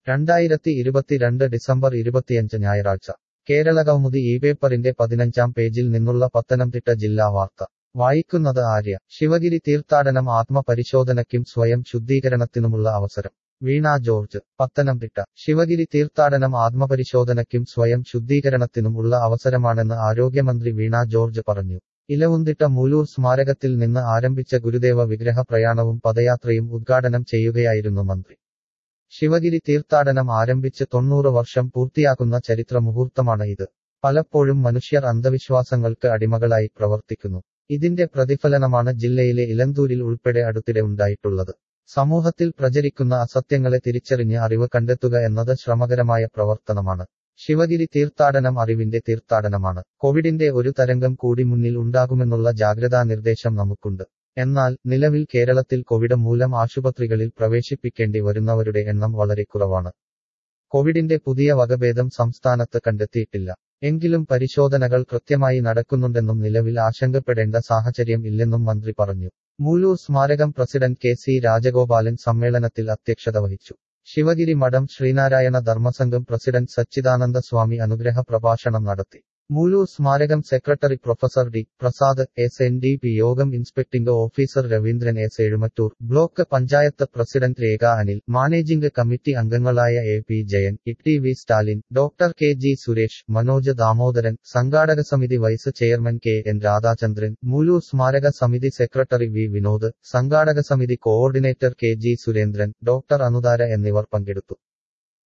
രണ്ടായിരത്തി ഇരുപത്തിരണ്ട് ഡിസംബർ ഇരുപത്തിയഞ്ച് ഞായറാഴ്ച കേരളകൗമുദി ഈ പേപ്പറിന്റെ പതിനഞ്ചാം പേജിൽ നിന്നുള്ള പത്തനംതിട്ട ജില്ലാ വാർത്ത വായിക്കുന്നത് ആര്യ ശിവഗിരി തീർത്ഥാടനം ആത്മപരിശോധനയ്ക്കും സ്വയം ശുദ്ധീകരണത്തിനുമുള്ള അവസരം വീണ ജോർജ് പത്തനംതിട്ട ശിവഗിരി തീർത്ഥാടനം ആത്മപരിശോധനയ്ക്കും സ്വയം ശുദ്ധീകരണത്തിനും ഉള്ള അവസരമാണെന്ന് ആരോഗ്യമന്ത്രി വീണ ജോർജ് പറഞ്ഞു ഇലവുന്തിട്ട മൂലൂർ സ്മാരകത്തിൽ നിന്ന് ആരംഭിച്ച ഗുരുദേവ വിഗ്രഹ പ്രയാണവും പദയാത്രയും ഉദ്ഘാടനം ചെയ്യുകയായിരുന്നു മന്ത്രി ശിവഗിരി തീർത്ഥാടനം ആരംഭിച്ച് തൊണ്ണൂറ് വർഷം പൂർത്തിയാക്കുന്ന ചരിത്ര മുഹൂർത്തമാണ് ഇത് പലപ്പോഴും മനുഷ്യർ അന്ധവിശ്വാസങ്ങൾക്ക് അടിമകളായി പ്രവർത്തിക്കുന്നു ഇതിന്റെ പ്രതിഫലനമാണ് ജില്ലയിലെ ഇലന്തൂരിൽ ഉൾപ്പെടെ അടുത്തിടെ ഉണ്ടായിട്ടുള്ളത് സമൂഹത്തിൽ പ്രചരിക്കുന്ന അസത്യങ്ങളെ തിരിച്ചറിഞ്ഞ് അറിവ് കണ്ടെത്തുക എന്നത് ശ്രമകരമായ പ്രവർത്തനമാണ് ശിവഗിരി തീർത്ഥാടനം അറിവിന്റെ തീർത്ഥാടനമാണ് കോവിഡിന്റെ ഒരു തരംഗം കൂടി മുന്നിൽ ഉണ്ടാകുമെന്നുള്ള ജാഗ്രതാ നിർദ്ദേശം നമുക്കുണ്ട് എന്നാൽ നിലവിൽ കേരളത്തിൽ കോവിഡ് മൂലം ആശുപത്രികളിൽ പ്രവേശിപ്പിക്കേണ്ടി വരുന്നവരുടെ എണ്ണം വളരെ കുറവാണ് കോവിഡിന്റെ പുതിയ വകഭേദം സംസ്ഥാനത്ത് കണ്ടെത്തിയിട്ടില്ല എങ്കിലും പരിശോധനകൾ കൃത്യമായി നടക്കുന്നുണ്ടെന്നും നിലവിൽ ആശങ്കപ്പെടേണ്ട സാഹചര്യം ഇല്ലെന്നും മന്ത്രി പറഞ്ഞു മൂലൂർ സ്മാരകം പ്രസിഡന്റ് കെ സി രാജഗോപാലൻ സമ്മേളനത്തിൽ അധ്യക്ഷത വഹിച്ചു ശിവഗിരി മഠം ശ്രീനാരായണ ധർമ്മസംഘം പ്രസിഡന്റ് സച്ചിദാനന്ദ സ്വാമി അനുഗ്രഹ പ്രഭാഷണം നടത്തി മൂലൂർ സ്മാരകം secretary professor D Prasad S N D P Yogam inspecting officer Raveendran S Ezhumattoor block panchayat president Rekha Anil managing committee അംഗങ്ങളായ A P Jayan E V Stalin doctor K G Suresh Manoj Damodaran സംഘാടക സമിതി vice chairman K N Radhachandran Moolur സ്മാരക സമിതി സെക്രട്ടറി വി വിനോദ് സംഘാടക സമിതി coordinator K G Surendran doctor Anuthara എന്നിവർ പങ്കെടുത്തു